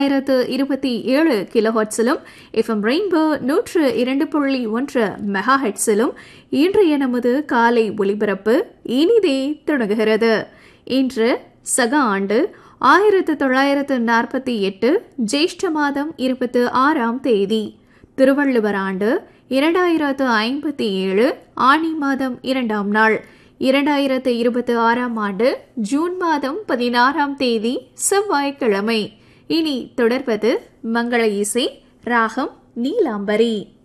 ஆயிரத்து இருபத்தி ஏழு கிலோஹெட்ஸிலும் எஃப்எம் ரெயின்போ நூற்று இரண்டு புள்ளி ஒன்று மெகா ஹெட்ஸிலும் இன்றைய நமது காலை ஒலிபரப்பு இனிதே தொடங்குகிறது இன்று சக ஆண்டு ஆயிரத்து தொள்ளாயிரத்து நாற்பத்தி எட்டு ஜேஷ்ட மாதம் இருபத்து ஆறாம் தேதி திருவள்ளுவர் ஆண்டு இரண்டாயிரத்து ஐம்பத்தி ஏழு ஆணி மாதம் இரண்டாம் நாள் இரண்டாயிரத்து இருபத்தி ஆறாம் ஆண்டு ஜூன் மாதம் பதினாறாம் தேதி செவ்வாய்க்கிழமை இனி தொடர்வது மங்கள இசை ராகம் நீலாம்பரி